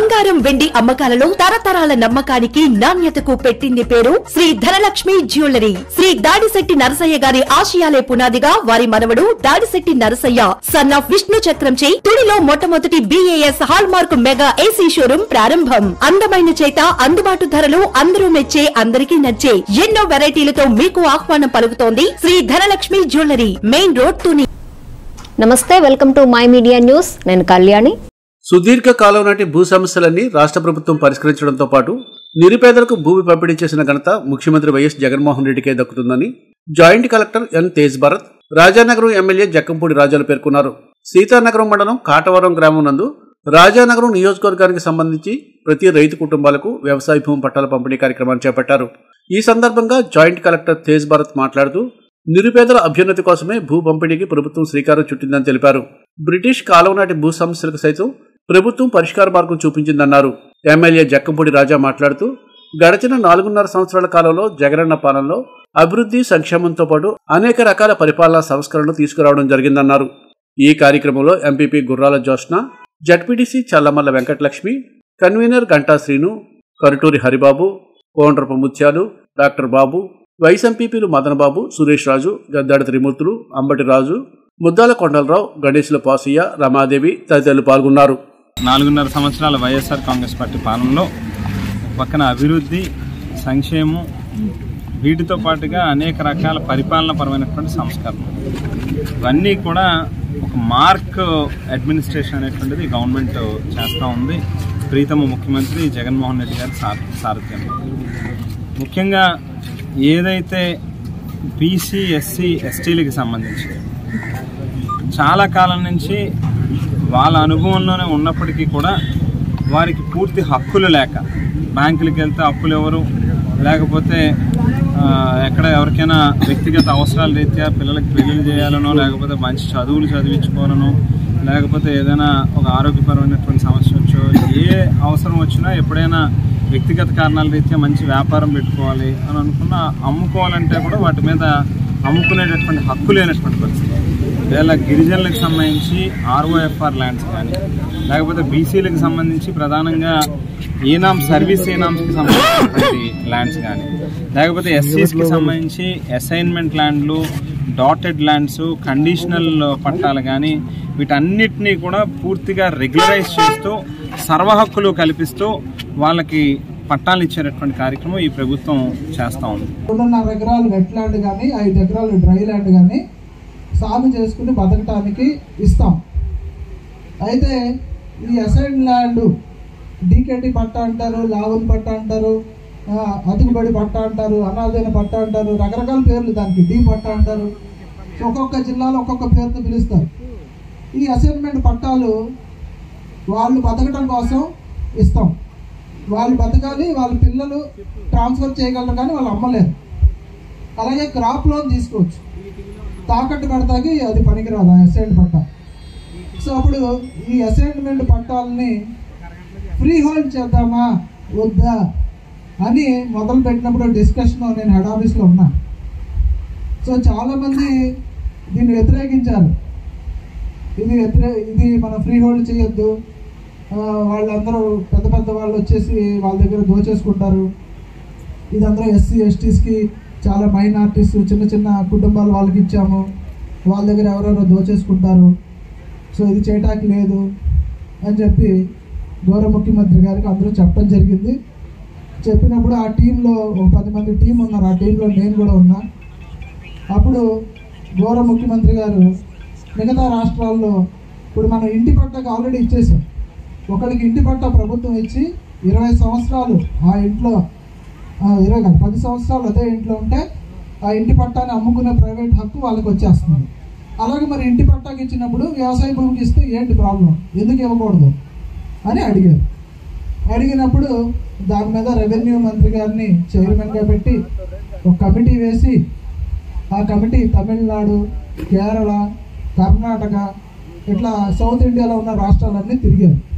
బంగారం వెండి అమ్మకాలలో తరతరాల నమ్మకానికి నాణ్యతకు పెట్టింది పేరు శ్రీ ధనలక్ష్మి జ్యువెలరీ శ్రీ దాడిశెట్టి నరసయ్య గారి ఆశయాలే పునాదిగా వారి మనవడు దాడిశెట్టి నరసయ్య సన్ ఆఫ్ విష్ణు చక్రంచే తుడిలో మొట్టమొదటి BIS hallmark mega AC showroom ప్రారంభం అందమైన చేత అందుబాటు ధరలు అందరూ మెచ్చే అందరికీ నచ్చే ఎన్నో వెరైటీలతో మీకు ఆహ్వానం పలుకుతోంది Shri Dhanalakshmi jewellery main road Tuni నమస్తే welcome to my media news నేను కళ్యాణి సుదీర్ఘ కాలం నాటి భూ సమస్యలన్నీ రాష్ట్ర ప్రభుత్వం పరిష్కరించడంతో పాటు నిరుపేదలకు భూమి పంపిణీ చేసిన ఘనత ముఖ్యమంత్రి వైఎస్ జగన్మోహన్ రెడ్డికే దక్కుతుందని joint collector N Tej Bharat Rajanagaram MLA Jakkampudi రాజాలు పేర్కొన్నారు సీతానగరం మండలం కాటవరం గ్రామం నందు రాజానగరం నియోజకవర్గానికి సంబంధించి ప్రతి రైతు కుటుంబాలకు వ్యవసాయ భూమి పట్టాల పంపిణీ కార్యక్రమాన్ని చేపట్టారు ఈ సందర్భంగా జాయింట్ కలెక్టర్ తేజ్ భరత్ మాట్లాడుతూ నిరుపేదల అభ్యున్నతి కోసమే భూ పంపిణీకి ప్రభుత్వం శ్రీకారం చుట్టిందని తెలిపారు బ్రిటిష్ కాలం నాటి భూ సమస్యలకు సైతం ప్రభుత్వం పరిష్కార మార్గం చూపించిందన్నారు ఎమ్మెల్యే జక్కంపూడి రాజా మాట్లాడుతూ గడిచిన నాలుగున్నర సంవత్సరాల కాలంలో జగనన్న పాలనలో అభివృద్ధి సంక్షేమంతో పాటు అనేక రకాల పరిపాలనా సంస్కరణలు తీసుకురావడం జరిగిందన్నారు ఈ కార్యక్రమంలో MPP Gurrala Joshna ZPTC Challamalla Venkatalakshmi convener Ganta Srinu Karuturi Haribabu Kondrapa Mutyalu doctor బాబు వైస్ ఎంపీపీలు మదనబాబు సురేష్ రాజు గద్దాడి త్రిమూర్తులు అంబటి రాజు ముద్దాల కొండలరావు గణేశుల పాసయ్య రమాదేవి తదితరులు పాల్గొన్నారు నాలుగున్నర సంవత్సరాల వైఎస్ఆర్ కాంగ్రెస్ పార్టీ పాలనలో పక్కన అభివృద్ధి సంక్షేమం వీటితో పాటుగా అనేక రకాల పరిపాలన పరమైనటువంటి సంస్కరణలు ఇవన్నీ కూడా ఒక మార్క్ అడ్మినిస్ట్రేషన్ అనేటువంటిది గవర్నమెంట్ చేస్తూ ఉంది ప్రీతమ ముఖ్యమంత్రి జగన్మోహన్ రెడ్డి గారి సార సారథ్యంలో ముఖ్యంగా ఏదైతే బీసీ ఎస్సీ ఎస్టీలకి సంబంధించి చాలా కాలం నుంచి వాళ్ళ అనుభవంలోనే ఉన్నప్పటికీ కూడా వారికి పూర్తి హక్కులు లేక బ్యాంకులకు వెళ్తే అప్పులు ఎవరు లేకపోతే ఆ, ఎక్కడ ఎవరికైనా వ్యక్తిగత అవసరాల రీత్యా పిల్లలకి పెళ్లిళ్ళు చేయాలనో లేకపోతే మంచి చదువులు చదివించుకోవాలనో లేకపోతే ఏదైనా ఒక ఆరోగ్యపరమైనటువంటి సమస్య వచ్చో ఏ అవసరం వచ్చినా ఎప్పుడైనా వ్యక్తిగత కారణాల రీత్యా మంచి వ్యాపారం పెట్టుకోవాలి అని అనుకున్న అమ్ముకోవాలంటే కూడా వాటి మీద అమ్ముకునేటటువంటి హక్కు లేనటువంటి పరిస్థితి వీళ్ళ గిరిజనులకు సంబంధించి ఆర్ఓఎఫ్ఆర్ ల్యాండ్స్ కానీ లేకపోతే బీసీలకు సంబంధించి ప్రధానంగా ఏనామ్ సర్వీస్ ఏనామ్స్కి సంబంధించినటువంటి ల్యాండ్స్ కానీ లేకపోతే ఎస్సీస్కి సంబంధించి అసైన్మెంట్ ల్యాండ్లు డాటెడ్ ల్యాండ్స్ కండిషనల్ పట్టాలు కానీ వీటన్నిటినీ కూడా పూర్తిగా రెగ్యులరైజ్ చేస్తూ సర్వ హక్కులు కల్పిస్తూ వాళ్ళకి పట్టాలు ఇచ్చేటటువంటి కార్యక్రమం ఈ ప్రభుత్వం చేస్తూ ఉంది రెండున్నర ఎకరాలు వెట్ ల్యాండ్ కానీ ఐదు ఎకరాలు డ్రై ల్యాండ్ కానీ సాగు చేసుకుని బతకటానికి ఇస్తాం అయితే ఈ అసైన్ ల్యాండ్ డీకేటీ పట్ట అంటారు లావన్ పట్ట అంటారు ఆ, అతుకుబడి పట్ట అంటారు అనాథైన పట్ట అంటారు రకరకాల పేర్లు దానికి డీ పట్ట అంటారు సో ఒక్కొక్క జిల్లాలో ఒక్కొక్క పేరుతో పిలుస్తారు ఈ అసైన్మెంట్ పట్టాలు వాళ్ళు బతకడం కోసం ఇస్తాం వాళ్ళు బతకాలి వాళ్ళ పిల్లలు ట్రాన్స్ఫర్ చేయగలరు కానీ వాళ్ళు అమ్మలేరు అలాగే క్రాప్ లోన్ తీసుకోవచ్చు తాకట్టు పెడతాకి అది పనికిరాదు ఆ అసైన్ పట్టా సో అప్పుడు ఈ అసైన్మెంట్ పట్టాలని ఫ్రీ హోల్డ్ చేద్దామా వద్దా అని మొదలు పెట్టినప్పుడు డిస్కషన్ నేను హెడ్ ఆఫీస్లో ఉన్నా సో చాలామంది దీన్ని వ్యతిరేకించారు ఇది వ్యతిరే ఇది మనం ఫ్రీ హోల్డ్ చేయొద్దు ఆ, వాళ్ళందరూ పెద్ద పెద్ద వాళ్ళు వచ్చేసి వాళ్ళ దగ్గర దోచేసుకుంటారు ఇదందరూ ఎస్సీ ఎస్టీస్కి చాలా మైనార్టీస్ చిన్న చిన్న కుటుంబాలు వాళ్ళకి ఇచ్చాము వాళ్ళ దగ్గర ఎవరెవరో దోచేసుకుంటారు సో ఇది చేయటానికి లేదు అని చెప్పి గౌరవ ముఖ్యమంత్రి గారికి అందరూ చెప్పడం జరిగింది చెప్పినప్పుడు ఆ టీంలో ఒక పది మంది టీం ఉన్నారు ఆ టీంలో నేను కూడా ఉన్నా అప్పుడు గౌరవ ముఖ్యమంత్రి గారు మిగతా రాష్ట్రాల్లో ఇప్పుడు మనం ఇంటి పట్టకు ఆల్రెడీ ఇచ్చేసాం ఒకరికి ఇంటి పట్ట ప్రభుత్వం ఇచ్చి ఇరవై సంవత్సరాలు ఆ ఇంట్లో ఆ, ఇరవై కాదు పది సంవత్సరాలు అదే ఇంట్లో ఉంటే ఆ ఇంటి పట్టాన్ని అమ్ముకునే ప్రైవేట్ హక్కు వాళ్ళకి వచ్చేస్తుంది అలాగే మరి ఇంటి పట్టాకి ఇచ్చినప్పుడు వ్యవసాయ భూమికి ఇస్తే ఏంటి ప్రాబ్లం ఎందుకు ఇవ్వకూడదు అని అడిగారు అడిగినప్పుడు దాని మీద రెవెన్యూ మంత్రి గారిని చైర్మన్గా పెట్టి ఒక కమిటీ వేసి ఆ కమిటీ తమిళనాడు కేరళ కర్ణాటక ఇట్లా సౌత్ ఇండియాలో ఉన్న రాష్ట్రాలన్నీ తిరిగారు